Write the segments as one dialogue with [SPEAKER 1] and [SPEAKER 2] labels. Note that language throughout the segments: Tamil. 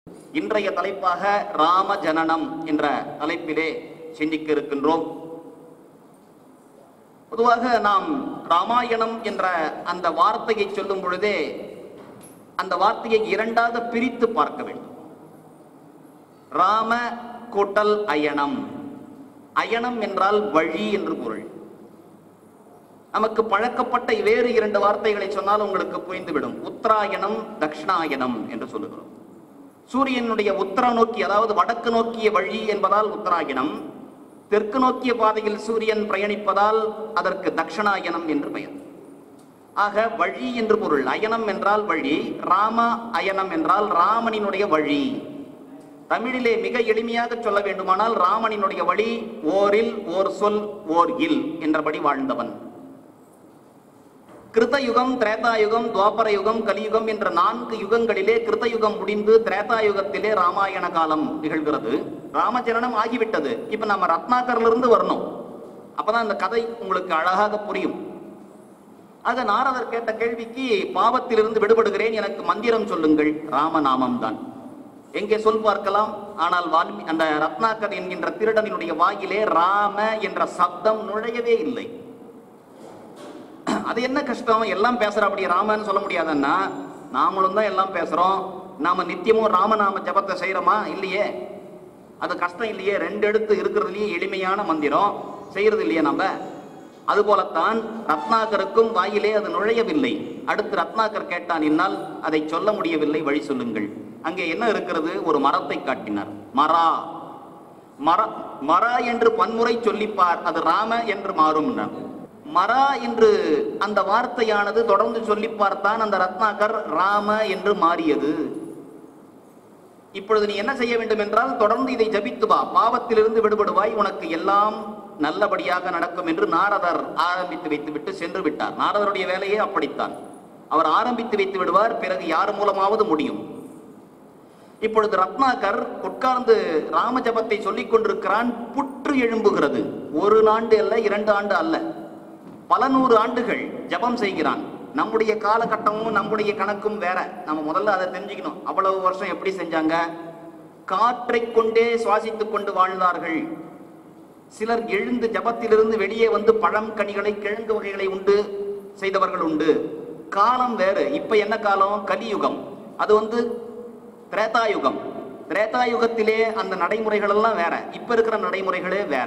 [SPEAKER 1] இன்றைய தலைப்பாக ராம ஜனனம் என்ற தலைப்பிலே சிந்திக்க இருக்கின்றோம் பொதுவாக நாம் ராமாயணம் என்ற அந்த வார்த்தையை சொல்லும் பொழுதே அந்த வார்த்தையை இரண்டாக பிரித்து பார்க்க வேண்டும் ராம கூட்டல் அயனம் அயனம் என்றால் வழி என்று பொருள் நமக்கு பழக்கப்பட்ட வேறு இரண்டு வார்த்தைகளை சொன்னால் உங்களுக்கு புரிந்துவிடும் உத்தராயணம் தக்ஷணாயனம் என்று சொல்லுகிறோம் சூரியனுடைய உத்தர நோக்கி அதாவது வடக்கு நோக்கிய வழி என்பதால் உத்தராயணம் தெற்கு நோக்கிய பாதையில் சூரியன் பயணிப்பதால் அதற்கு தக்ஷணாயனம் என்று பெயர் ஆக வழி என்று பொருள் அயனம் என்றால் வழி ராம அயனம் என்றால் ராமனினுடைய வழி தமிழிலே மிக எளிமையாக சொல்ல வேண்டுமானால் ராமனினுடைய வழி ஓரில் ஓர் சொல் ஓர் இல் என்றபடி வாழ்ந்தவன் கிருதயுகம் திரேதாயுகம் துவாபர யுகம் கலியுகம் என்ற நான்கு யுகங்களிலே கிருதயுகம் முடிந்து திரேதாயுகத்திலே ராமாயண காலம் நிகழ்கிறது ராமஜனனம் ஆகிவிட்டது இப்ப நம்ம ரத்னாகர்ல இருந்து வரணும் அப்பதான் இந்த கதை உங்களுக்கு அழகாக புரியும் ஆக நாரதர் கேட்ட கேள்விக்கு பாவத்திலிருந்து விடுபடுகிறேன் எனக்கு மந்திரம் சொல்லுங்கள் ராமநாமம் தான் எங்கே சொல் பார்க்கலாம் ஆனால் வால்மீ அந்த ரத்னாகர் என்கின்ற திருடனினுடைய வாயிலே ராம என்ற சப்தம் நுழையவே இல்லை அது என்ன கஷ்டம் எல்லாம் பேசுற அப்படி ராமன்னு சொல்ல முடியாதுன்னா நாமளும் தான் எல்லாம் பேசுறோம் நாம நித்தியமும் ராமநாம ஜபத்தை செய்யறோமா இல்லையே அது கஷ்டம் இல்லையே ரெண்டு எழுத்து இருக்கிறதுலயே எளிமையான மந்திரம் செய்யறது இல்லையே நம்ம அது போலத்தான் ரத்னாகருக்கும் வாயிலே அது நுழையவில்லை அடுத்து ரத்னாகர் கேட்டான் என்னால் அதை சொல்ல முடியவில்லை வழி சொல்லுங்கள் அங்கே என்ன இருக்கிறது ஒரு மரத்தை காட்டினார் மரா மர மரா என்று பன்முறை சொல்லிப்பார் அது ராம என்று மாறும் மரா என்று அந்த வார்த்தையானது தொடர்ந்து சொல்லி பார்த்தான் அந்த ரத்னாகர் ராம என்று மாறியது இப்பொழுது நீ என்ன செய்ய வேண்டும் என்றால் தொடர்ந்து இதை ஜபித்து வா பாவத்திலிருந்து விடுபடுவாய் உனக்கு எல்லாம் நல்லபடியாக நடக்கும் என்று நாரதர் ஆரம்பித்து வைத்துவிட்டு சென்று விட்டார் நாரதருடைய வேலையே அப்படித்தான் அவர் ஆரம்பித்து வைத்து விடுவார் பிறகு யார் மூலமாவது முடியும் இப்பொழுது ரத்னாகர் உட்கார்ந்து ராம ஜபத்தை சொல்லிக் கொண்டிருக்கிறான் புற்று எழும்புகிறது ஒரு ஆண்டு அல்ல இரண்டு ஆண்டு அல்ல பல நூறு ஆண்டுகள் ஜபம் செய்கிறான் நம்முடைய காலகட்டமும் நம்முடைய கணக்கும் வேற நம்ம முதல்ல அதை தெரிஞ்சுக்கணும் அவ்வளவு வருஷம் எப்படி செஞ்சாங்க காற்றை கொண்டே சுவாசித்துக் கொண்டு வாழ்ந்தார்கள் சிலர் எழுந்து ஜபத்திலிருந்து வெளியே வந்து பழம் கனிகளை கிழங்கு வகைகளை உண்டு செய்தவர்கள் உண்டு காலம் வேறு இப்ப என்ன காலம் கலியுகம் அது வந்து திரேதாயுகம் திரேதாயுகத்திலே அந்த நடைமுறைகள் எல்லாம் வேற இப்ப இருக்கிற நடைமுறைகளே வேற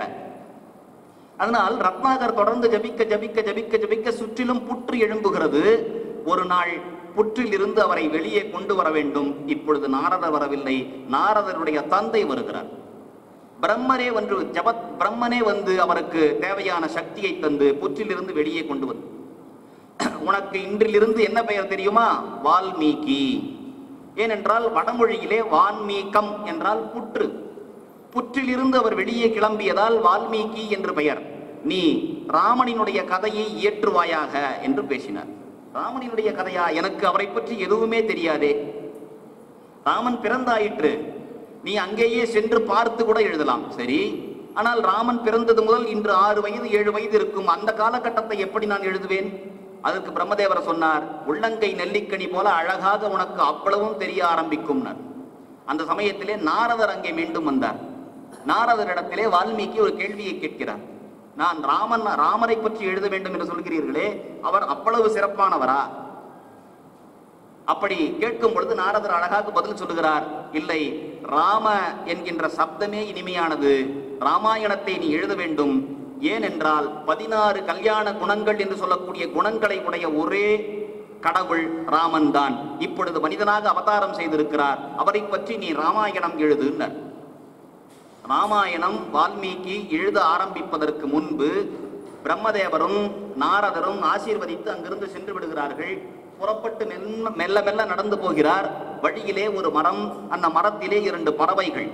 [SPEAKER 1] அதனால் ரத்னாகர் தொடர்ந்து ஜபிக்க ஜபிக்க ஜபிக்க ஜபிக்க சுற்றிலும் புற்று எழும்புகிறது ஒரு நாள் புற்றில் இருந்து அவரை வெளியே கொண்டு வர வேண்டும் இப்பொழுது நாரதர் வரவில்லை நாரதருடைய தந்தை வருகிறார் பிரம்மரே வந்து ஜபத் பிரம்மனே வந்து அவருக்கு தேவையான சக்தியை தந்து புற்றிலிருந்து வெளியே கொண்டு வந்து உனக்கு இன்றிலிருந்து என்ன பெயர் தெரியுமா வால்மீகி ஏனென்றால் வடமொழியிலே வான்மீகம் என்றால் புற்று புற்றிலிருந்து அவர் வெளியே கிளம்பியதால் வால்மீகி என்று பெயர் நீ ராமனினுடைய கதையை இயற்றுவாயாக என்று பேசினார் ராமனினுடைய கதையா எனக்கு அவரை பற்றி எதுவுமே தெரியாதே ராமன் பிறந்தாயிற்று நீ அங்கேயே சென்று பார்த்து கூட எழுதலாம் சரி ஆனால் ராமன் பிறந்தது முதல் இன்று ஆறு வயது ஏழு வயது இருக்கும் அந்த காலகட்டத்தை எப்படி நான் எழுதுவேன் அதற்கு பிரம்மதேவர் சொன்னார் உள்ளங்கை நெல்லிக்கனி போல அழகாக உனக்கு அவ்வளவும் தெரிய ஆரம்பிக்கும்னார் அந்த சமயத்திலே நாரதர் அங்கே மீண்டும் வந்தார் நாரதரிடத்திலே வால்மீகி ஒரு கேள்வியை கேட்கிறார் நான் ராமன் ராமரை பற்றி எழுத வேண்டும் என்று சொல்கிறீர்களே அவர் அவ்வளவு சிறப்பானவரா அப்படி கேட்கும் பொழுது நாரதர் அழகாக பதில் சொல்லுகிறார் இல்லை ராம என்கின்ற சப்தமே இனிமையானது ராமாயணத்தை நீ எழுத வேண்டும் ஏனென்றால் பதினாறு கல்யாண குணங்கள் என்று சொல்லக்கூடிய குணங்களை உடைய ஒரே கடவுள் ராமன் தான் இப்பொழுது மனிதனாக அவதாரம் செய்திருக்கிறார் அவரை பற்றி நீ ராமாயணம் எழுதுன்றார் ராமாயணம் வால்மீகி எழுத ஆரம்பிப்பதற்கு முன்பு பிரம்மதேவரும் நாரதரும் ஆசீர்வதித்து அங்கிருந்து சென்று விடுகிறார்கள் புறப்பட்டு மெல்ல மெல்ல மெல்ல நடந்து போகிறார் வழியிலே ஒரு மரம் அந்த மரத்திலே இரண்டு பறவைகள்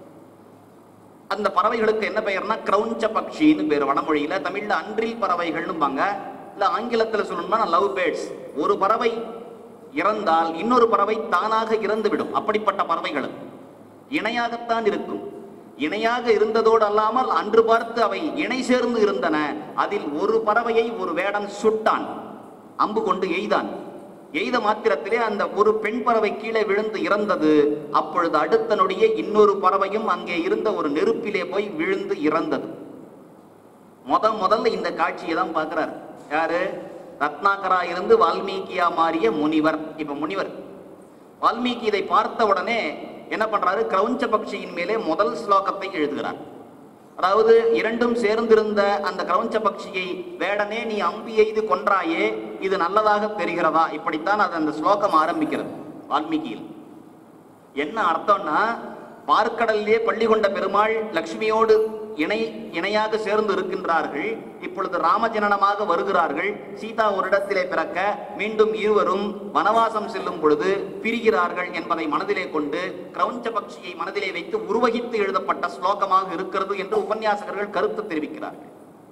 [SPEAKER 1] அந்த பறவைகளுக்கு என்ன பெயர்னா கிரௌஞ்ச பக்ஷின்னு பேர் வடமொழியில தமிழ்ல அன்றில் பறவைகள்னுபாங்க இல்ல ஆங்கிலத்துல சொல்லணும்னா லவ் பேர்ட்ஸ் ஒரு பறவை இறந்தால் இன்னொரு பறவை தானாக இறந்து விடும் அப்படிப்பட்ட பறவைகள் இணையாகத்தான் இருக்கும் இணையாக இருந்ததோடு அல்லாமல் அன்று பார்த்து அவை இணை சேர்ந்து இருந்தன அதில் ஒரு பறவையை ஒரு வேடன் சுட்டான் அம்பு கொண்டு எய்தான் எய்த மாத்திரத்திலே அந்த ஒரு பெண் பறவை கீழே விழுந்து இறந்தது அப்பொழுது அடுத்த நொடியே இன்னொரு பறவையும் அங்கே இருந்த ஒரு நெருப்பிலே போய் விழுந்து இறந்தது முத முதல்ல இந்த காட்சியை தான் பார்க்கிறார் யாரு ரத்னாகரா இருந்து வால்மீகியா மாறிய முனிவர் இப்ப முனிவர் வால்மீகி இதை பார்த்த உடனே என்ன பண்றாரு கிரௌஞ்ச பக்ஷியின் மேலே முதல் ஸ்லோகத்தை எழுதுகிறார் அதாவது இரண்டும் சேர்ந்திருந்த அந்த கிரௌஞ்ச பக்ஷியை வேடனே நீ அம்பி எய்து கொன்றாயே இது நல்லதாக தெரிகிறதா இப்படித்தான் அது அந்த ஸ்லோகம் ஆரம்பிக்கிறது வால்மீகியில் என்ன அர்த்தம்னா பார்க்கடலிலே பள்ளி கொண்ட பெருமாள் லக்ஷ்மியோடு இணை இணையாக சேர்ந்து இருக்கின்றார்கள் இப்பொழுது ராமஜனனமாக வருகிறார்கள் சீதா ஒரு இடத்திலே பிறக்க மீண்டும் இருவரும் வனவாசம் செல்லும் பொழுது பிரிகிறார்கள் என்பதை மனதிலே கொண்டு கிரௌஞ்ச பக்ஷியை மனதிலே வைத்து உருவகித்து எழுதப்பட்ட ஸ்லோகமாக இருக்கிறது என்று உபன்யாசகர்கள் கருத்து தெரிவிக்கிறார்கள்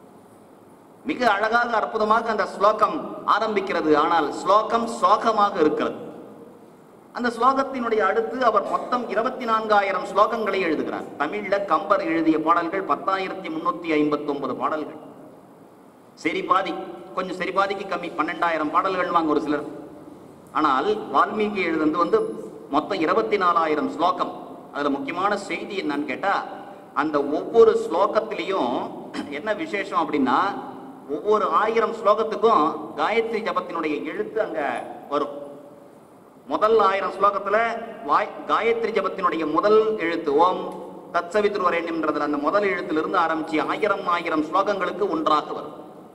[SPEAKER 1] மிக அழகாக அற்புதமாக அந்த ஸ்லோகம் ஆரம்பிக்கிறது ஆனால் ஸ்லோகம் சோகமாக இருக்கிறது அந்த ஸ்லோகத்தினுடைய அடுத்து அவர் மொத்தம் இருபத்தி நான்காயிரம் ஸ்லோகங்களை எழுதுகிறார் தமிழ்ல கம்பர் எழுதிய பாடல்கள் பத்தாயிரத்தி முன்னூத்தி ஐம்பத்தி ஒன்பது பாடல்கள் சரி பாதி கொஞ்சம் சரி பாதிக்கு கம்மி பன்னெண்டாயிரம் பாடல்கள் வாங்க ஒரு சிலர் ஆனால் வால்மீகி எழுதுனது வந்து மொத்தம் இருபத்தி நாலாயிரம் ஸ்லோகம் அதுல முக்கியமான செய்தி என்னன்னு கேட்டா அந்த ஒவ்வொரு ஸ்லோகத்திலையும் என்ன விசேஷம் அப்படின்னா ஒவ்வொரு ஆயிரம் ஸ்லோகத்துக்கும் காயத்ரி ஜபத்தினுடைய எழுத்து அங்க வரும் முதல் ஆயிரம் ஸ்லோகத்துல வாய் காயத்ரி ஜபத்தினுடைய முதல் எழுத்து ஓம் தத்சவித்ருவரேன்ன்றதுல அந்த முதல் எழுத்திலிருந்து ஆரம்பிச்சு ஆயிரம் ஆயிரம் ஸ்லோகங்களுக்கு ஒன்றாக வரும்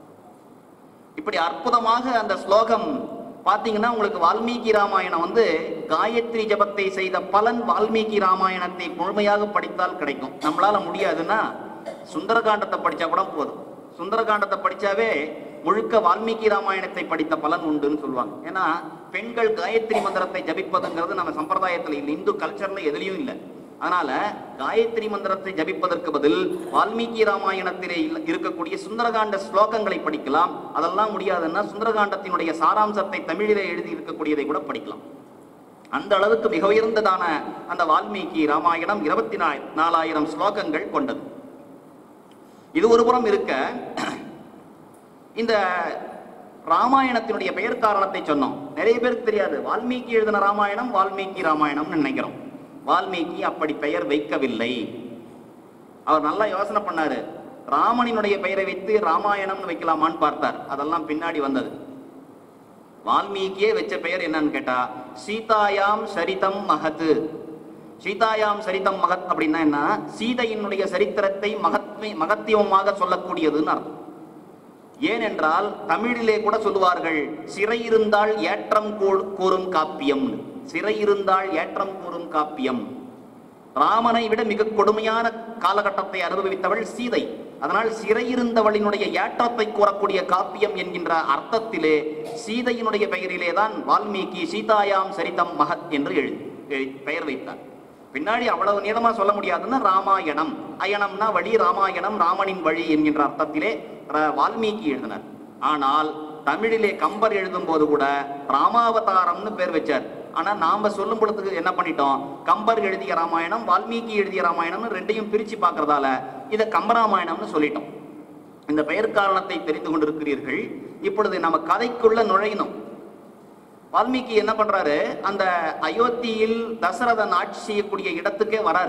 [SPEAKER 1] இப்படி அற்புதமாக அந்த ஸ்லோகம் பாத்தீங்கன்னா உங்களுக்கு வால்மீகி ராமாயணம் வந்து காயத்ரி ஜபத்தை செய்த பலன் வால்மீகி ராமாயணத்தை முழுமையாக படித்தால் கிடைக்கும் நம்மளால முடியாதுன்னா சுந்தரகாண்டத்தை படிச்சா கூட போதும் சுந்தரகாண்டத்தை படிச்சாவே முழுக்க வால்மீகி ராமாயணத்தை படித்த பலன் உண்டுன்னு சொல்லுவாங்க ஏன்னா பெண்கள் காயத்ரி மந்திரத்தை ஜபிப்பதுங்கிறது நம்ம சம்பிரதாயத்துல இல்லை இந்து கல்ச்சர்ல எதுலயும் இல்லை அதனால காயத்ரி மந்திரத்தை ஜபிப்பதற்கு பதில் வால்மீகி ராமாயணத்திலே இல்ல- இருக்கக்கூடிய சுந்தரகாண்ட ஸ்லோகங்களை படிக்கலாம் அதெல்லாம் முடியாதுன்னா சுந்தரகாண்டத்தினுடைய சாராம்சத்தை தமிழிலே எழுதி இருக்கக்கூடியதை கூட படிக்கலாம் அந்த அளவுக்கு மிக உயர்ந்ததான அந்த வால்மீகி ராமாயணம் இருபத்தி நாலாயிரம் ஸ்லோகங்கள் கொண்டது இது ஒரு புறம் இருக்க இந்த ராமாயணத்தினுடைய பெயர் காரணத்தை சொன்னோம் நிறைய பேருக்கு தெரியாது வால்மீகி எழுதின ராமாயணம் வால்மீகி ராமாயணம்னு நினைக்கிறோம் வால்மீகி அப்படி பெயர் வைக்கவில்லை அவர் நல்லா யோசனை பண்ணாரு ராமனினுடைய பெயரை வைத்து ராமாயணம்னு வைக்கலாமான்னு பார்த்தார் அதெல்லாம் பின்னாடி வந்தது வால்மீகியே வச்ச பெயர் என்னன்னு கேட்டா சீதாயாம் சரிதம் மகத்து சீதாயாம் சரிதம் மகத் அப்படின்னா என்ன சீதையினுடைய சரித்திரத்தை மகத்மை மகத்தியமாக சொல்லக்கூடியதுன்னு அர்த்தம் ஏனென்றால் தமிழிலே கூட சொல்லுவார்கள் சிறை இருந்தால் ஏற்றம் கூ- கூறும் காப்பியம் சிறை இருந்தால் ஏற்றம் கூறும் காப்பியம் ராமனை விட மிக கொடுமையான காலகட்டத்தை அனுபவித்தவள் சீதை அதனால் சிறையிருந்தவளினுடைய ஏற்றத்தை கூறக்கூடிய காப்பியம் என்கின்ற அர்த்தத்திலே சீதையினுடைய பெயரிலே தான் வால்மீகி சீதாயாம் சரிதம் மகத் என்று எழுதி எழு- பெயர் வைத்தார் பின்னாடி அவ்வளவு நீளமா சொல்ல முடியாதுன்னா ராமாயணம் அயனம்னா வழி ராமாயணம் ராமனின் வழி என்கின்ற அர்த்தத்திலே ர- வால்மீகி எழுதினார் ஆனால் தமிழிலே கம்பர் எழுதும் போது கூட ராமாவதாரம்னு பேர் வச்சார் ஆனா நாம சொல்லும் பொழுது என்ன பண்ணிட்டோம் கம்பர் எழுதிய ராமாயணம் வால்மீகி எழுதிய ராமாயணம்னு ரெண்டையும் பிரிச்சு பார்க்கறதால இதை கம்பராமாயணம்னு சொல்லிட்டோம் இந்த பெயர் காரணத்தை தெரிந்து கொண்டிருக்கிறீர்கள் இப்பொழுது நம்ம கதைக்குள்ள நுழையணும் வால்மீகி என்ன பண்றாரு அந்த அயோத்தியில் தசரதன் ஆட்சி செய்யக்கூடிய இடத்துக்கே வராரு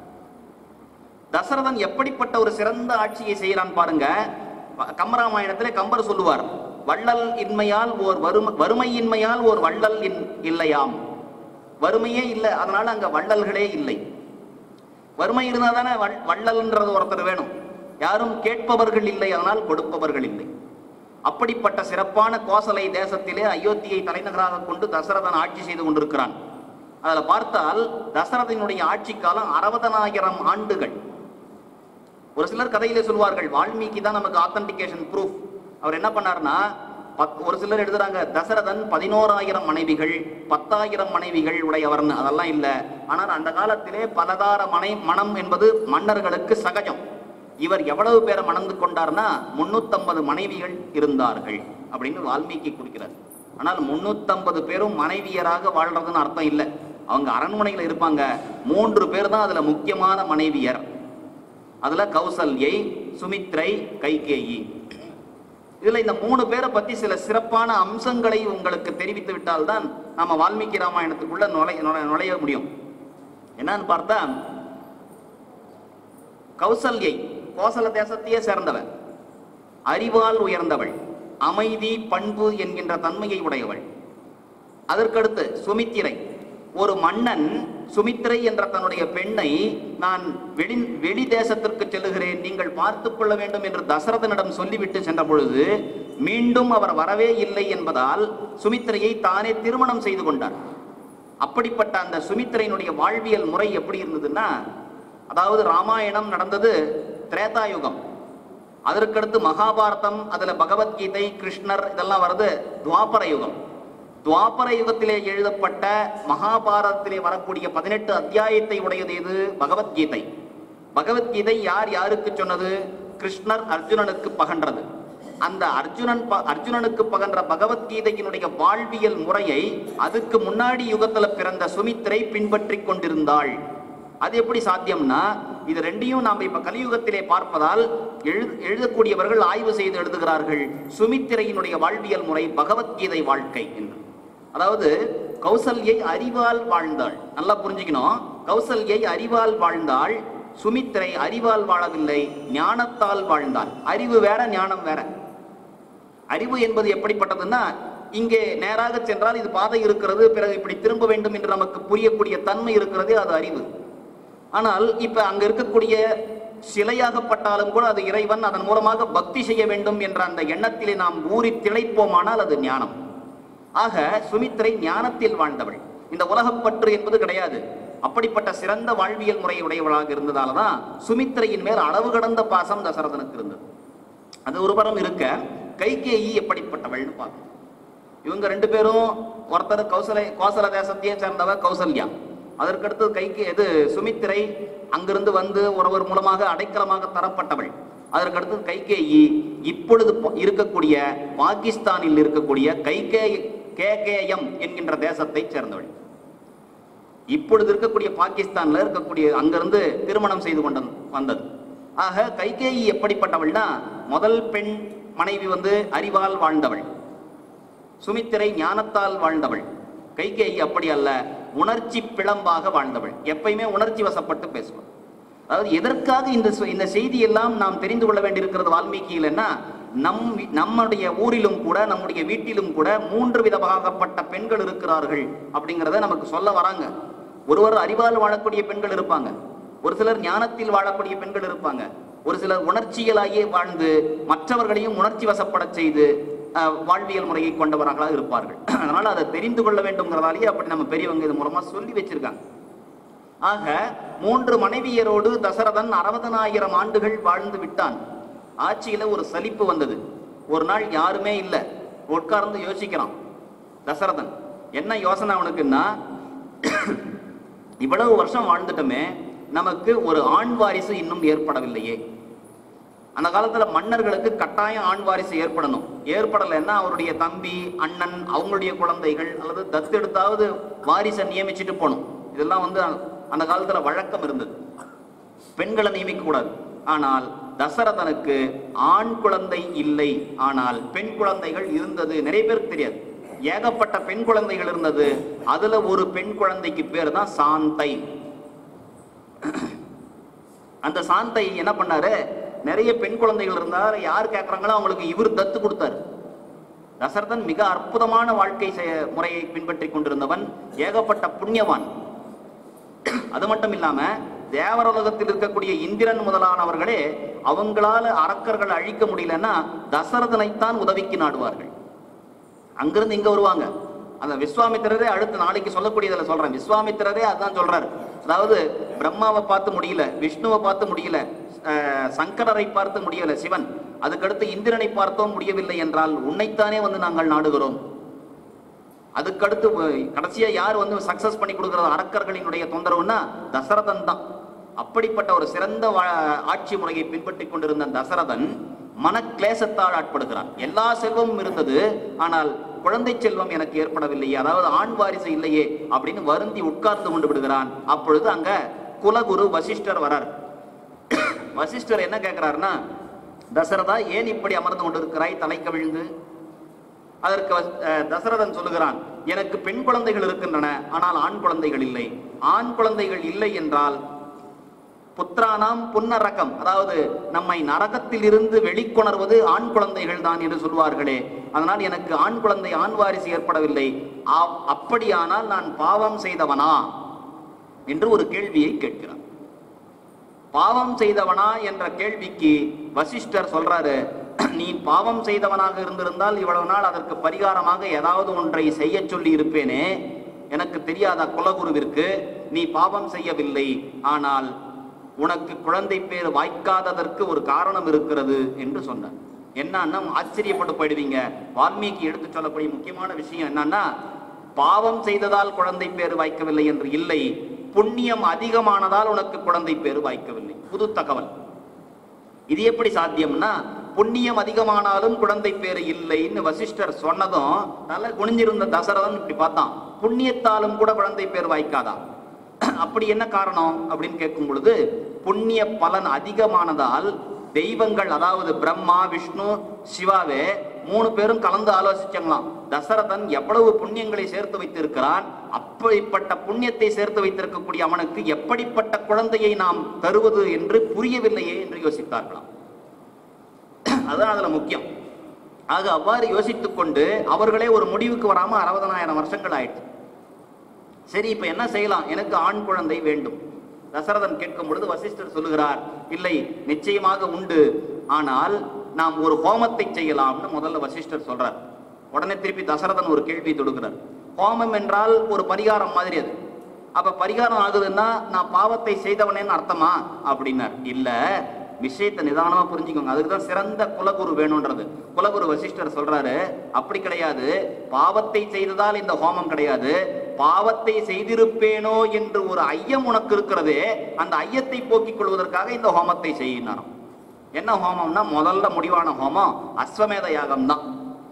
[SPEAKER 1] தசரதன் எப்படிப்பட்ட ஒரு சிறந்த ஆட்சியை செய்யறான் பாருங்க வ- கம்பராமாயணத்திலே கம்பர் சொல்லுவார் வள்ளல் இன்மையால் ஓர் வறுமை வறுமையின்மையால் ஓர் வள்ளல் இன்- இல்லையாம் வறுமையே இல்லை அதனால அங்க வள்ளல்களே இல்லை வறுமை இருந்தா தானே வள்- வள்ளல்ன்றது ஒருத்தர் வேணும் யாரும் கேட்பவர்கள் இல்லை அதனால் கொடுப்பவர்கள் இல்லை அப்படிப்பட்ட சிறப்பான கோசலை தேசத்திலே அயோத்தியை தலைநகராக கொண்டு தசரதன் ஆட்சி செய்து கொண்டிருக்கிறான் அதுல பார்த்தால் தசரதனுடைய ஆட்சி காலம் அறுபதனாயிரம் ஆண்டுகள் ஒரு சிலர் கதையிலே சொல்வார்கள் வால்மீகி தான் நமக்கு ஆத்தன்டிகேஷன் ப்ரூஃப் அவர் என்ன பண்ணாருன்னா பத் ஒரு சிலர் எழுதுறாங்க தசரதன் பதினோராயிரம் மனைவிகள் பத்தாயிரம் மனைவிகள் உடையவர்னு அதெல்லாம் இல்ல ஆனால் அந்த காலத்திலே பலதார மனை மனம் என்பது மன்னர்களுக்கு சகஜம் இவர் எவ்வளவு பேரை மணந்து கொண்டார்னா முன்னூத்தம்பது மனைவிகள் இருந்தார்கள் அப்படின்னு வால்மீகி குறிக்கிறார் ஆனால் முன்னூத்தம்பது பேரும் மனைவியராக வாழ்றதுன்னு அர்த்தம் இல்லை அவங்க அரண்மனையில் இருப்பாங்க மூன்று பேர் தான் அதுல முக்கியமான மனைவியர் அதுல கௌசல்யை சுமித்ரை கைகேயி இதுல இந்த மூணு பேரை பத்தி சில சிறப்பான அம்சங்களை உங்களுக்கு தெரிவித்து விட்டால்தான் நாம வால்மீகி ராமாயணத்துக்குள்ள நுழை நுழை- நுழைய முடியும் என்னன்னு பார்த்தா கௌசல்யை கோசல தேசத்தையே சேர்ந்தவள் அறிவால் உயர்ந்தவள் அமைதி பண்பு என்கின்ற தன்மையை உடையவள் அதற்கடுத்து சுமித்திரை ஒரு மன்னன் சுமித்திரை என்ற தன்னுடைய பெண்ணை நான் வெளி வெளி தேசத்திற்கு செல்லுகிறேன் நீங்கள் பார்த்துக் கொள்ள வேண்டும் என்று தசரதனிடம் சொல்லிவிட்டு சென்ற பொழுது மீண்டும் அவர் வரவே இல்லை என்பதால் சுமித்திரையை தானே திருமணம் செய்து கொண்டார் அப்படிப்பட்ட அந்த சுமித்திரையினுடைய வாழ்வியல் முறை எப்படி இருந்ததுன்னா அதாவது ராமாயணம் நடந்தது திரேதாயுகம் அதற்கடுத்து மகாபாரதம் அதுல பகவத்கீதை கிருஷ்ணர் இதெல்லாம் வருது துவாபர யுகம் துவாபர யுகத்திலே எழுதப்பட்ட மகாபாரதத்திலே வரக்கூடிய பதினெட்டு அத்தியாயத்தை உடையது எது பகவத்கீதை பகவத்கீதை யார் யாருக்கு சொன்னது கிருஷ்ணர் அர்ஜுனனுக்கு பகன்றது அந்த அர்ஜுனன் ப- அர்ஜுனனுக்கு பகன்ற பகவத்கீதையினுடைய வாழ்வியல் முறையை அதுக்கு முன்னாடி யுகத்துல பிறந்த சுமித்திரை பின்பற்றி கொண்டிருந்தாள் அது எப்படி சாத்தியம்னா இது ரெண்டையும் நாம் இப்ப கலியுகத்திலே பார்ப்பதால் எழு எழுதக்கூடியவர்கள் ஆய்வு செய்து எழுதுகிறார்கள் சுமித்திரையினுடைய வாழ்வியல் முறை பகவத்கீதை வாழ்க்கை என்று அதாவது கௌசல்யை அறிவால் வாழ்ந்தாள் நல்லா புரிஞ்சுக்கணும் கௌசல்யை அறிவால் வாழ்ந்தாள் சுமித்திரை அறிவால் வாழவில்லை ஞானத்தால் வாழ்ந்தாள் அறிவு வேற ஞானம் வேற அறிவு என்பது எப்படிப்பட்டதுன்னா இங்கே நேராக சென்றால் இது பாதை இருக்கிறது பிறகு இப்படி திரும்ப வேண்டும் என்று நமக்கு புரியக்கூடிய தன்மை இருக்கிறதே அது அறிவு ஆனால் இப்ப அங்க இருக்கக்கூடிய சிலையாகப்பட்டாலும் கூட அது இறைவன் அதன் மூலமாக பக்தி செய்ய வேண்டும் என்ற அந்த எண்ணத்திலே நாம் ஊறி திளைப்போமானால் அது ஞானம் ஆக சுமித்திரை ஞானத்தில் வாழ்ந்தவள் இந்த உலகப்பற்று என்பது கிடையாது அப்படிப்பட்ட சிறந்த வாழ்வியல் முறை உடையவளாக இருந்ததால தான் சுமித்திரையின் மேல் அளவு கடந்த பாசம் தசரதனுக்கு இருந்தது அது ஒரு புறம் இருக்க கைகேயி எப்படிப்பட்டவள்னு பார்க்கணும் இவங்க ரெண்டு பேரும் ஒருத்தர் கௌசலை கோசல தேசத்தையே சேர்ந்தவ கௌசல்யா அதற்கடுத்து கைக்கு எது சுமித்திரை அங்கிருந்து வந்து ஒருவர் மூலமாக அடைக்கலமாக தரப்பட்டவள் அதற்கடுத்து கைகேயி இப்பொழுது ப- இருக்கக்கூடிய பாகிஸ்தானில் இருக்கக்கூடிய கைகே கேகேஎம் என்கின்ற தேசத்தை சேர்ந்தவள் இப்பொழுது இருக்கக்கூடிய பாகிஸ்தான்ல இருக்கக்கூடிய அங்கிருந்து திருமணம் செய்து கொண்ட வந்தது ஆக கைகேயி எப்படிப்பட்டவள்னா முதல் பெண் மனைவி வந்து அறிவால் வாழ்ந்தவள் சுமித்திரை ஞானத்தால் வாழ்ந்தவள் கைகேயி அப்படி அல்ல உணர்ச்சி பிளம்பாக வாழ்ந்தவள் எப்பயுமே உணர்ச்சி வசப்பட்டு பேசுவாள் அதாவது எதற்காக இந்த சொ- இந்த செய்தி எல்லாம் நாம் தெரிந்து கொள்ள வேண்டியிருக்கிறது வால்மீகியில்னா நம் வி- நம்முடைய ஊரிலும் கூட நம்முடைய வீட்டிலும் கூட மூன்று விதமாகப்பட்ட பெண்கள் இருக்கிறார்கள் அப்படிங்கிறத நமக்கு சொல்ல வராங்க ஒருவர் அறிவால் வாழக்கூடிய பெண்கள் இருப்பாங்க ஒரு சிலர் ஞானத்தில் வாழக்கூடிய பெண்கள் இருப்பாங்க ஒரு சிலர் உணர்ச்சியலாயே வாழ்ந்து மற்றவர்களையும் உணர்ச்சி வசப்படச் செய்து அஹ், வாழ்வியல் முறையை கொண்டவர்களாக இருப்பார்கள் அதனால அதை தெரிந்து கொள்ள வேண்டும்ங்கிறதாலேயே அப்படி நம்ம பெரியவங்க இது மூலமா சொல்லி வச்சிருக்காங்க ஆக மூன்று மனைவியரோடு தசரதன் அறுபதனாயிரம் ஆண்டுகள் வாழ்ந்து விட்டான் ஆட்சியில ஒரு சலிப்பு வந்தது ஒரு நாள் யாருமே இல்லை உட்கார்ந்து யோசிக்கிறான் தசரதன் என்ன யோசனை அவனுக்குன்னா இவ்வளவு வருஷம் வாழ்ந்துட்டோமே நமக்கு ஒரு ஆண் வாரிசு இன்னும் ஏற்படவில்லையே அந்த காலத்துல மன்னர்களுக்கு கட்டாயம் ஆண் வாரிசு ஏற்படணும் ஏற்படலைன்னா அவருடைய தம்பி அண்ணன் அவங்களுடைய குழந்தைகள் அல்லது தத்தெடுத்தாவது வாரிசை நியமிச்சுட்டு போகணும் இதெல்லாம் வந்து அந்த காலத்துல வழக்கம் இருந்தது பெண்களை நியமிக்க கூடாது ஆனால் தசரதனுக்கு ஆண் குழந்தை இல்லை ஆனால் பெண் குழந்தைகள் இருந்தது நிறைய பேருக்கு தெரியாது ஏகப்பட்ட பெண் குழந்தைகள் இருந்தது அதுல ஒரு பெண் குழந்தைக்கு பேர் தான் சாந்தை அந்த சாந்தை என்ன பண்ணாரு நிறைய பெண் குழந்தைகள் இருந்தார் யார் கேட்கறாங்களோ அவங்களுக்கு இவர் தத்து கொடுத்தாரு தசரதன் மிக அற்புதமான வாழ்க்கை செய- முறையை பின்பற்றி கொண்டிருந்தவன் ஏகப்பட்ட புண்ணியவான் அது மட்டும் இல்லாம தேவரோலகத்தில் இருக்கக்கூடிய இந்திரன் முதலானவர்களே அவங்களால அரக்கர்கள் அழிக்க முடியலன்னா தசரதனைத்தான் உதவிக்கு நாடுவார்கள் அங்கிருந்து இங்க வருவாங்க அந்த விஸ்வாமித்திரரே அடுத்து நாளைக்கு சொல்லக்கூடியதுல சொல்றேன் விஸ்வாமித்திரரே அதான் சொல்றாரு அதாவது பிரம்மாவை பார்த்து முடியல விஷ்ணுவை பார்த்து முடியல அஹ், சங்கரரை பார்த்து முடியல சிவன் அதுக்கடுத்து இந்திரனை பார்த்தோம் முடியவில்லை என்றால் உன்னைத்தானே வந்து நாங்கள் நாடுகிறோம் அதுக்கடுத்து வ- கடைசியா யார் வந்து சக்சஸ் பண்ணி கொடுக்கறது அரக்கர்களினுடைய தொந்தரவுன்னா தசரதன் தான் அப்படிப்பட்ட ஒரு சிறந்த வா- ஆட்சி முறையை பின்பற்றி கொண்டிருந்த தசரதன் மனக்லேசத்தால் ஆட்படுகிறான் எல்லா செல்வமும் இருந்தது ஆனால் குழந்தை செல்வம் எனக்கு ஏற்படவில்லையே அதாவது ஆண் வாரிசு இல்லையே அப்படின்னு வருந்தி உட்கார்ந்து கொண்டு விடுகிறான் அப்பொழுது அங்க குலகுரு வசிஷ்டர் வரார் வசிஷ்டர் என்ன கேட்கிறாருன்னா தசரதா ஏன் இப்படி அமர்ந்து கொண்டிருக்கிறாய் தலை கவிழ்ந்து அதற்கு வஸ்- அஹ், தசரதன் சொல்லுகிறான் எனக்கு பெண் குழந்தைகள் இருக்கின்றன ஆனால் ஆண் குழந்தைகள் இல்லை ஆண் குழந்தைகள் இல்லை என்றால் புத்திரானாம் புன்னரகம் அதாவது நம்மை நரகத்தில் இருந்து வெளிக்கொணர்வது ஆண் குழந்தைகள் தான் என்று சொல்வார்களே அதனால் எனக்கு ஆண் குழந்தை ஆண் வாரிசு ஏற்படவில்லை ஆ- அப்படியானால் நான் பாவம் செய்தவனா என்று ஒரு கேள்வியை கேட்கிறார் பாவம் செய்தவனா என்ற கேள்விக்கு வசிஷ்டர் சொல்றாரு நீ பாவம் செய்தவனாக இருந்திருந்தால் இவ்வளவு நாள் அதற்கு பரிகாரமாக ஏதாவது ஒன்றை செய்ய சொல்லி இருப்பேனே எனக்கு தெரியாத குலகுருவிற்கு நீ பாவம் செய்யவில்லை ஆனால் உனக்கு குழந்தை பேர் வாய்க்காததற்கு ஒரு காரணம் இருக்கிறது என்று சொன்னார் என்னன்னா ஆச்சரியப்பட்டு போயிடுவீங்க வால்மீகி எடுத்து சொல்லக்கூடிய முக்கியமான விஷயம் என்னன்னா பாவம் செய்ததால் குழந்தை பேர் வாய்க்கவில்லை என்று இல்லை புண்ணியம் அதிகமானதால் உனக்கு குழந்தை பேர் வாய்க்கவில்லை புது தகவல் இது எப்படி சாத்தியம்னா புண்ணியம் அதிகமானாலும் குழந்தை பேரு இல்லைன்னு வசிஷ்டர் சொன்னதும் நல்ல குனிஞ்சிருந்த தசரதன் இப்படி பார்த்தான் புண்ணியத்தாலும் கூட குழந்தை பேர் வாய்க்காதா அப்படி என்ன காரணம் அப்படின்னு கேட்கும் பொழுது புண்ணிய பலன் அதிகமானதால் தெய்வங்கள் அதாவது பிரம்மா விஷ்ணு சிவாவே மூணு பேரும் கலந்து ஆலோசிச்சாங்களாம் தசரதன் எவ்வளவு புண்ணியங்களை சேர்த்து வைத்திருக்கிறான் அப்படிப்பட்ட புண்ணியத்தை சேர்த்து வைத்திருக்கக்கூடிய அவனுக்கு எப்படிப்பட்ட குழந்தையை நாம் தருவது என்று புரியவில்லையே என்று யோசித்தார்களாம் அதுதான் அதுல முக்கியம் ஆக அவ்வாறு யோசித்துக் கொண்டு அவர்களே ஒரு முடிவுக்கு வராம அறுபதனாயிரம் வருஷங்கள் ஆயிடுச்சு சரி இப்ப என்ன செய்யலாம் எனக்கு ஆண் குழந்தை வேண்டும் தசரதன் கேட்கும் பொழுது வசிஷ்டர் சொல்லுகிறார் இல்லை நிச்சயமாக உண்டு ஆனால் நாம் ஒரு ஹோமத்தை செய்யலாம்னு முதல்ல வசிஷ்டர் சொல்றார் உடனே திருப்பி தசரதன் ஒரு கேள்வி தொடுக்கிறார் ஹோமம் என்றால் ஒரு பரிகாரம் மாதிரி அது அப்ப பரிகாரம் ஆகுதுன்னா நான் பாவத்தை செய்தவனேன்னு அர்த்தமா அப்படின்னார் இல்ல விஷயத்தை நிதானமா புரிஞ்சுக்கோங்க அதுக்கு தான் சிறந்த குலகுரு வேணும்ன்றது குலகுரு வசிஷ்டர் சொல்றாரு அப்படி கிடையாது பாவத்தை செய்ததால் இந்த ஹோமம் கிடையாது பாவத்தை செய்திருப்பேனோ என்று ஒரு ஐயம் உனக்கு இருக்கிறதே அந்த ஐயத்தை போக்கிக் கொள்வதற்காக இந்த ஹோமத்தை செய்யினாராம் என்ன ஹோமம்னா முதல்ல முடிவான ஹோமம் அஸ்வமேத யாகம் தான்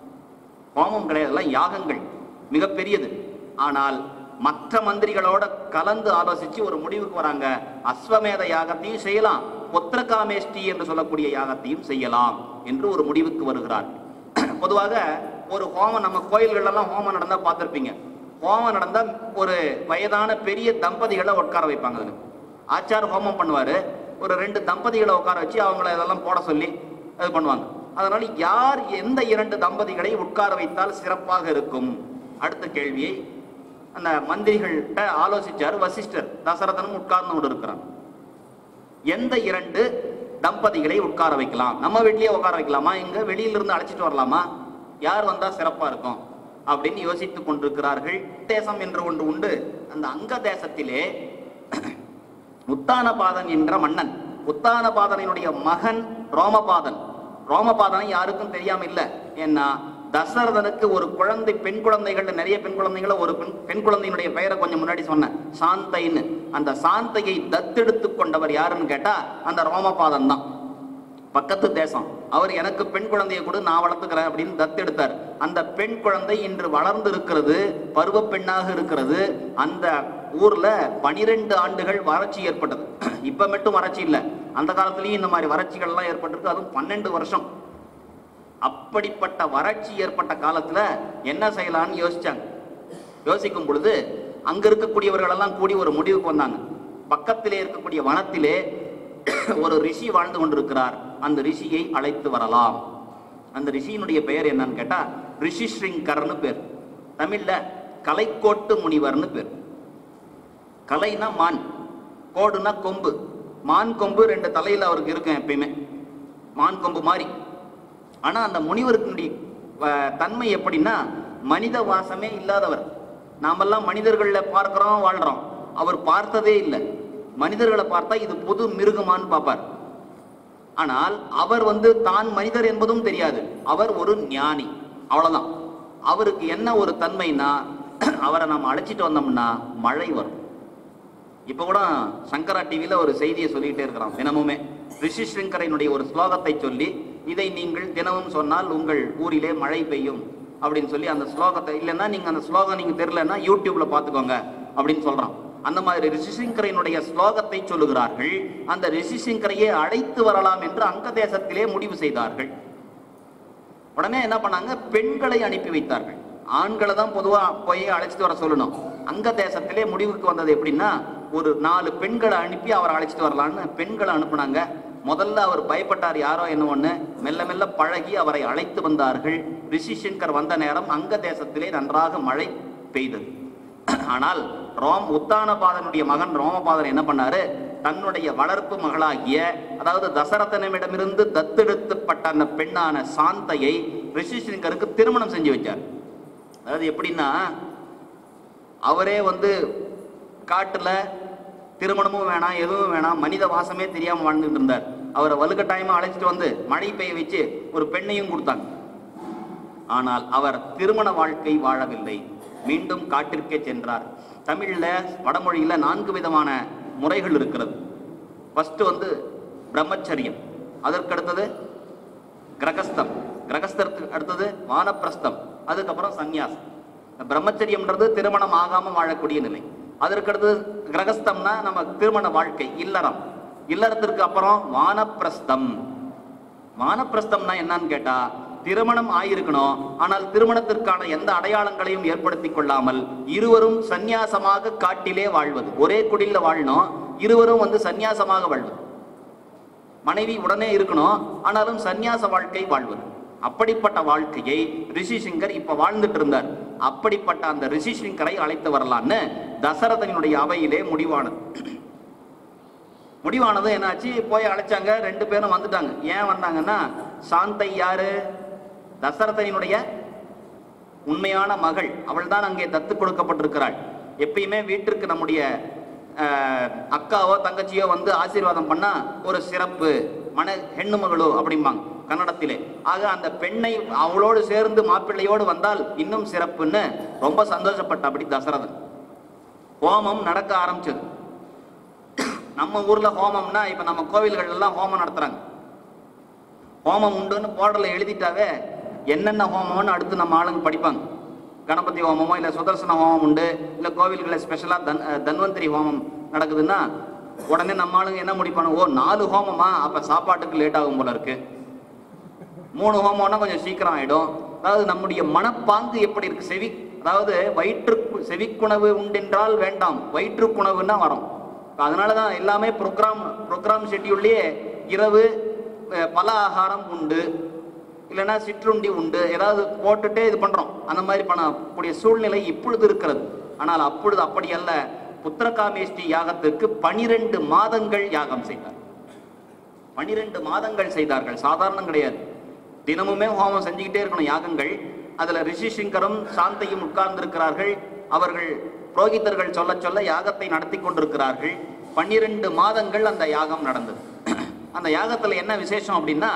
[SPEAKER 1] ஹோமம் கிடையாது எல்லாம் யாகங்கள் மிகப்பெரியது ஆனால் மற்ற மந்திரிகளோட கலந்து ஆலோசிச்சு ஒரு முடிவுக்கு வராங்க அஸ்வமேத யாகத்தையும் செய்யலாம் புத்திரகாமேஷ்டி என்று சொல்லக்கூடிய யாகத்தையும் செய்யலாம் என்று ஒரு முடிவுக்கு வருகிறார் பொதுவாக ஒரு ஹோமம் நம்ம கோயில்களெல்லாம் ஹோமம் நடந்தா பார்த்திருப்பீங்க ஹோமம் நடந்தா ஒரு வயதான பெரிய தம்பதிகளை உட்கார வைப்பாங்க அதுல ஆச்சார ஹோமம் பண்ணுவாரு ஒரு ரெண்டு தம்பதிகளை உட்கார வச்சு அவங்கள இதெல்லாம் போட சொல்லி இது பண்ணுவாங்க அதனால யார் எந்த இரண்டு தம்பதிகளை உட்கார வைத்தால் சிறப்பாக இருக்கும் அடுத்த கேள்வியை அந்த மந்திரிகள்கிட்ட ஆலோசிச்சார் வசிஷ்டர் தசரதனும் உட்கார்ந்து கொண்டு இருக்கிறான் எந்த இரண்டு தம்பதிகளை உட்கார வைக்கலாம் நம்ம வீட்லயே உட்கார வைக்கலாமா இங்க வெளியில இருந்து அழைச்சிட்டு வரலாமா யார் வந்தா சிறப்பா இருக்கும் அப்படின்னு யோசித்துக் கொண்டிருக்கிறார்கள் தேசம் என்று ஒன்று உண்டு அந்த அங்க தேசத்திலே உத்தானபாதன் என்ற மன்னன் உத்தானபாதனினுடைய மகன் ரோமபாதன் ரோமபாதனை யாருக்கும் தெரியாம இல்ல ஏன்னா தசரதனுக்கு ஒரு குழந்தை பெண் குழந்தைகள் நிறைய பெண் குழந்தைகள ஒரு பெண் பெண் குழந்தையினுடைய பெயரை கொஞ்சம் முன்னாடி சொன்னேன் சாந்தைன்னு அந்த சாந்தையை தத்தெடுத்து கொண்டவர் யாருன்னு கேட்டா அந்த ரோமபாதன் தான் பக்கத்து தேசம் அவர் எனக்கு பெண் குழந்தையை கூட நான் வளர்த்துக்கிறேன் அப்படின்னு தத்தெடுத்தார் அந்த பெண் குழந்தை இன்று வளர்ந்து இருக்கிறது பருவ பெண்ணாக இருக்கிறது அந்த ஊர்ல பனிரெண்டு ஆண்டுகள் வறட்சி ஏற்பட்டது இப்ப மட்டும் வறட்சி இல்ல அந்த காலத்துலயும் இந்த மாதிரி வறட்சிகள் எல்லாம் ஏற்பட்டிருக்கு அதுவும் பன்னெண்டு வருஷம் அப்படிப்பட்ட வறட்சி ஏற்பட்ட காலத்துல என்ன செய்யலாம்னு யோசிச்சாங்க யோசிக்கும் பொழுது அங்க இருக்கக்கூடியவர்கள் எல்லாம் கூடி ஒரு முடிவுக்கு வந்தாங்க பக்கத்திலே இருக்கக்கூடிய வனத்திலே ஒரு ரிஷி வாழ்ந்து கொண்டிருக்கிறார் அந்த ரிஷியை அழைத்து வரலாம் அந்த ரிஷியினுடைய பெயர் என்னன்னு கேட்டா ரிஷி ஸ்ரிங்கர்னு பேர் தமிழ்ல கலைக்கோட்டு முனிவர்னு பேர் கலைனா மான் கோடுனா கொம்பு மான் கொம்பு ரெண்டு தலையில அவருக்கு இருக்கும் எப்பயுமே மான் கொம்பு மாதிரி ஆனா அந்த முனிவருக்குடைய அஹ், தன்மை எப்படின்னா மனித வாசமே இல்லாதவர் நாமெல்லாம் மனிதர்கள்ல பார்க்கிறோம் வாழ்றோம் அவர் பார்த்ததே இல்லை மனிதர்களை பார்த்தா இது புது மிருகமான்னு பார்ப்பார் ஆனால் அவர் வந்து தான் மனிதர் என்பதும் தெரியாது அவர் ஒரு ஞானி அவ்வளவுதான் அவருக்கு என்ன ஒரு தன்மைனா அவரை நம்ம அழைச்சிட்டு வந்தோம்னா மழை வரும் இப்ப கூட சங்கரா டிவில ஒரு செய்தியை சொல்லிட்டே இருக்கிறான் தினமுமே ரிஷி ஸ்ரங்கரனுடைய ஒரு ஸ்லோகத்தை சொல்லி இதை நீங்கள் தினமும் சொன்னால் உங்கள் ஊரிலே மழை பெய்யும் அப்படின்னு சொல்லி அந்த ஸ்லோகத்தை இல்லைன்னா நீங்க அந்த ஸ்லோகம் நீங்க தெரியலன்னா யூடியூப்ல பாத்துக்கோங்க அப்படின்னு சொல்றான் அந்த மாதிரி ரிஷிசங்கரனுடைய ஸ்லோகத்தை சொல்லுகிறார்கள் அந்த ரிஷிசங்கரையே அழைத்து வரலாம் என்று அங்க தேசத்திலே முடிவு செய்தார்கள் உடனே என்ன பண்ணாங்க பெண்களை அனுப்பி வைத்தார்கள் ஆண்களை தான் பொதுவா போய் அழைச்சிட்டு வர சொல்லணும் அங்க தேசத்திலே முடிவுக்கு வந்தது எப்படின்னா ஒரு நாலு பெண்களை அனுப்பி அவரை அழைச்சிட்டு வரலான்னு பெண்களை அனுப்புனாங்க முதல்ல அவர் பயப்பட்டார் யாரோ என்ன ஒண்ணு மெல்ல மெல்ல பழகி அவரை அழைத்து வந்தார்கள் ரிஷிசங்கர் வந்த நேரம் அங்க தேசத்திலே நன்றாக மழை பெய்தது ஆனால் ரோம் உத்தானபாதனுடைய மகன் ரோமபாதன் என்ன பண்ணாரு தன்னுடைய வளர்ப்பு மகளாகிய அதாவது தசரதனிடமிருந்து தத்தெடுத்துப்பட்ட அந்த பெண்ணான சாந்தையை ரிஷிசங்கருக்கு திருமணம் செஞ்சு வச்சார் அதாவது எப்படின்னா அவரே வந்து காட்டுல திருமணமும் வேணாம் எதுவும் வேணாம் மனித வாசமே தெரியாம வாழ்ந்துட்டு இருந்தார் அவரை வலுக்கட்டாயமா அழைச்சிட்டு வந்து மழை பெய்ய வச்சு ஒரு பெண்ணையும் கொடுத்தாங்க ஆனால் அவர் திருமண வாழ்க்கை வாழவில்லை மீண்டும் காட்டிற்கே சென்றார் தமிழ்ல வடமொழியில நான்கு விதமான முறைகள் இருக்கிறது ஃபர்ஸ்ட் வந்து பிரம்மச்சரியம் அதற்கடுத்தது கிரகஸ்தம் கிரகஸ்தத்துக்கு அடுத்தது வானப்பிரஸ்தம் அதுக்கப்புறம் சந்நியாசம் பிரம்மச்சரியம்ன்றது திருமணம் ஆகாம வாழக்கூடிய நிலை அதற்கடுத்தது கிரகஸ்தம்னா நம்ம திருமண வாழ்க்கை இல்லறம் இல்லறத்திற்கு அப்புறம் வானப்பிரஸ்தம் வானப்பிரஸ்தம்னா என்னன்னு கேட்டா திருமணம் ஆயிருக்கணும் ஆனால் திருமணத்திற்கான எந்த அடையாளங்களையும் ஏற்படுத்தி கொள்ளாமல் இருவரும் சந்நியாசமாக காட்டிலே வாழ்வது ஒரே குடில்ல வாழணும் இருவரும் வந்து சந்நியாசமாக வாழ்வது மனைவி உடனே இருக்கணும் ஆனாலும் சந்நியாச வாழ்க்கை வாழ்வது அப்படிப்பட்ட வாழ்க்கையை ரிஷிசிங்கர் இப்ப வாழ்ந்துட்டு இருந்தார் அப்படிப்பட்ட அந்த ரிஷிசிங்கரை அழைத்து வரலான்னு தசரதனுடைய அவையிலே முடிவானது முடிவானது என்னாச்சு போய் அழைச்சாங்க ரெண்டு பேரும் வந்துட்டாங்க ஏன் வந்தாங்கன்னா சாந்தை யாரு தசரதனுடைய உண்மையான மகள் அவள் தான் அங்கே தத்து கொடுக்கப்பட்டிருக்கிறாள் எப்பயுமே வீட்டிற்கு நம்முடைய அஹ், அக்காவோ தங்கச்சியோ வந்து ஆசீர்வாதம் பண்ணா ஒரு சிறப்பு மன ಹೆಣ್ಣு மகளோ அப்படிம்பாங்க கன்னடத்திலே ஆக அந்த பெண்ணை அவளோடு சேர்ந்து மாப்பிள்ளையோடு வந்தால் இன்னும் சிறப்புன்னு ரொம்ப சந்தோஷப்பட்ட அப்படி தசரதன் ஹோமம் நடக்க ஆரம்பிச்சது நம்ம ஊர்ல ஹோமம்னா இப்ப நம்ம கோவில்கள் எல்லாம் ஹோமம் நடத்துறாங்க ஹோமம் உண்டுன்னு போர்டர்ல எழுதிட்டாவே என்னென்ன ஹோமம்னு அடுத்து நம்ம ஆளுங்க படிப்பாங்க கணபதி ஹோமமோ இல்ல சுதர்சன ஹோமம் உண்டு இல்ல கோவில்களில் ஸ்பெஷலா தன் அஹ் தன்வந்திரி ஹோமம் நடக்குதுன்னா உடனே நம்ம ஆளுங்க என்ன முடிப்பானு ஓ நாலு ஹோமமா அப்ப சாப்பாட்டுக்கு லேட் ஆகும் போல இருக்கு மூணு ஹோமம்னா கொஞ்சம் சீக்கிரம் ஆயிடும் அதாவது நம்முடைய மனப்பாங்கு எப்படி இருக்கு செவி அதாவது வயிற்று செவிக்குணவு உண்டென்றால் வேண்டாம் வயிற்றுக்குணவுன்னா வரும் அதனால தான் எல்லாமே ப்ரோக்ராம் ப்ரோக்ராம் ஷெட்யூல்லையே இரவு அஹ், பல ஆகாரம் உண்டு இல்லைன்னா சிற்றுண்டி உண்டு ஏதாவது போட்டுட்டே இது பண்றோம் அந்த மாதிரி பண்ணக்கூடிய சூழ்நிலை இப்பொழுது இருக்கிறது ஆனால் அப்பொழுது அப்படி அல்ல புத்திரகாமேஷ்டி யாகத்திற்கு பனிரெண்டு மாதங்கள் யாகம் செய்தார் பனிரெண்டு மாதங்கள் செய்தார்கள் சாதாரணம் கிடையாது தினமுமே ஹோமம் செஞ்சுக்கிட்டே இருக்கணும் யாகங்கள் அதுல ரிஷிசிங்கரும் சாந்தையும் உட்கார்ந்திருக்கிறார்கள் அவர்கள் புரோகிதர்கள் சொல்ல சொல்ல யாகத்தை நடத்தி கொண்டிருக்கிறார்கள் பன்னிரண்டு மாதங்கள் அந்த யாகம் நடந்தது அந்த யாகத்துல என்ன விசேஷம் அப்படின்னா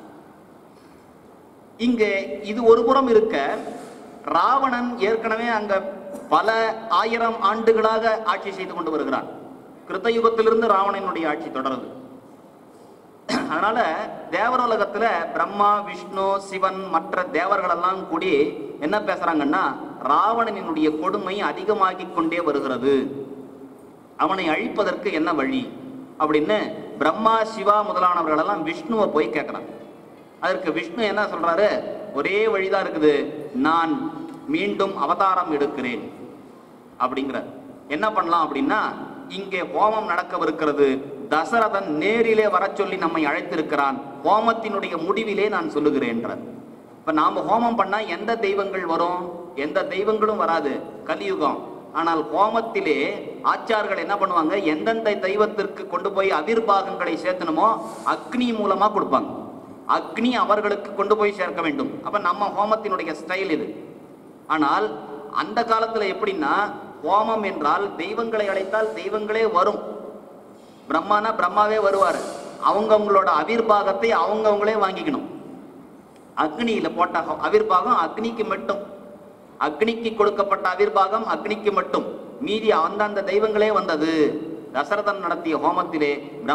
[SPEAKER 1] இங்க இது ஒரு புறம் இருக்க ராவணன் ஏற்கனவே அங்க பல ஆயிரம் ஆண்டுகளாக ஆட்சி செய்து கொண்டு வருகிறான் கிருத்தயுகத்திலிருந்து ராவணனுடைய ஆட்சி தொடருது அதனால தேவரோலகத்துல பிரம்மா விஷ்ணு சிவன் மற்ற தேவர்கள் எல்லாம் கூடி என்ன பேசுறாங்கன்னா ராவணனினுடைய கொடுமை அதிகமாகிக் கொண்டே வருகிறது அவனை அழிப்பதற்கு என்ன வழி அப்படின்னு பிரம்மா சிவா முதலானவர்கள் எல்லாம் விஷ்ணுவை போய் கேட்கிறாங்க அதற்கு விஷ்ணு என்ன சொல்றாரு ஒரே வழிதான் இருக்குது நான் மீண்டும் அவதாரம் எடுக்கிறேன் அப்படிங்கிறார் என்ன பண்ணலாம் அப்படின்னா இங்கே ஹோமம் நடக்கவிருக்கிறது தசரதன் நேரிலே வரச் சொல்லி நம்மை அழைத்திருக்கிறான் ஹோமத்தினுடைய முடிவிலே நான் சொல்லுகிறேன்றார் இப்ப நாம ஹோமம் பண்ணா எந்த தெய்வங்கள் வரும் எந்த தெய்வங்களும் வராது கலியுகம் ஆனால் ஹோமத்திலே ஆச்சார்கள் என்ன பண்ணுவாங்க எந்தெந்த தெய்வத்திற்கு கொண்டு போய் அவிர்பாகங்களை சேர்த்தணுமோ அக்னி மூலமா கொடுப்பாங்க அக்னி அவர்களுக்கு கொண்டு போய் சேர்க்க வேண்டும் அப்ப நம்ம ஹோமத்தினுடைய ஸ்டைல் இது ஆனால் அந்த காலத்துல எப்படின்னா ஹோமம் என்றால் தெய்வங்களை அழைத்தால் தெய்வங்களே வரும் பிரம்மானா பிரம்மாவே வருவார் அவங்கவங்களோட அவிர்பாகத்தை அவங்கவங்களே வாங்கிக்கணும் அக்னியில போட்ட ஹோ- அவிர்பாகம் அக்னிக்கு மட்டும் அக்னிக்கு கொடுக்கப்பட்ட அவிர்பாகம் அக்னிக்கு மட்டும் மீதி அந்தந்த தெய்வங்களே வந்தது தசரதன் நடத்திய ஹோமத்திலே